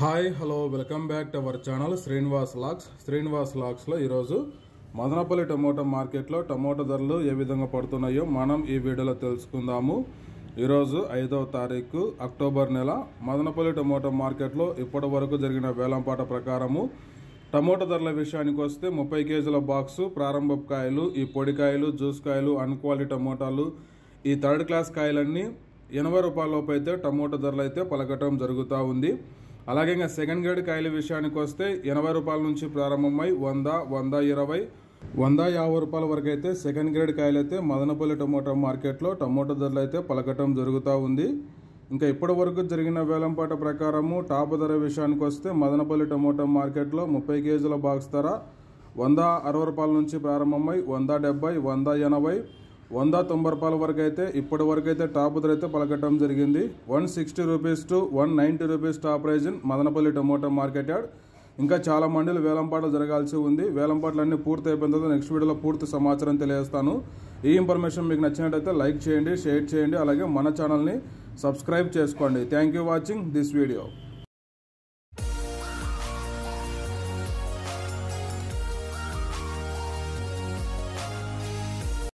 hi hello welcome back to our channel Srinivas లాక్స్ శ్రీనివాస్ లాక్స్లో ఈరోజు మదనపల్లి టమోటా మార్కెట్లో టమోటా ధరలు ఏ విధంగా పడుతున్నాయో మనం ఈ వీడియోలో తెలుసుకుందాము ఈరోజు ఐదవ తారీఖు అక్టోబర్ నెల మదనపల్లి టమోటా మార్కెట్లో ఇప్పటి వరకు జరిగిన వేలంపాట ప్రకారము టమోటా ధరల విషయానికి వస్తే ముప్పై కేజీల బాక్సు ప్రారంభ కాయలు ఈ పొడికాయలు జ్యూస్ కాయలు అన్క్వాలిటీ టమోటాలు ఈ థర్డ్ క్లాస్ కాయలన్నీ ఎనభై రూపాయల లోపు అయితే టమోటా ధరలు అయితే పలకటం జరుగుతూ ఉంది అలాగే ఇంకా సెకండ్ గ్రేడ్ కాయల విషయానికి వస్తే ఎనభై రూపాయల నుంచి ప్రారంభమై వంద వంద ఇరవై వంద యాభై రూపాయల వరకు అయితే సెకండ్ గ్రేడ్ కాయలు అయితే మదనపల్లి టమోటా మార్కెట్లో టమోటా ధరలు అయితే పలకటం జరుగుతూ ఉంది ఇంకా ఇప్పటి వరకు జరిగిన వేలంపాట ప్రకారము టాప్ ధర విషయానికి వస్తే మదనపల్లి టమోటా మార్కెట్లో ముప్పై కేజీల బాక్స్ ధర వంద అరవై రూపాయల నుంచి ప్రారంభమై వంద డెబ్బై వంద ఎనభై వంద తొంభై రూపాయల వరకు అయితే ఇప్పటి వరకు అయితే టాప్ ధర అయితే పలకటం జరిగింది one sixty rupees to one ninety rupees top price in Madanapalli tomato market yard ఇంకా చాలా మండీలు వేలంపాటలు జరగాల్సి ఉంది వేలంపాటలు అన్ని పూర్తి అయిపోయిన తర్వాత నెక్స్ట్ వీడియోలో పూర్తి సమాచారం తెలియజేస్తాను ఈ ఇన్ఫర్మేషన్ మీకు నచ్చినట్టయితే లైక్ చేయండి షేర్ చేయండి అలాగే మన ఛానల్ని సబ్స్క్రైబ్ చేసుకోండి thank you watching this video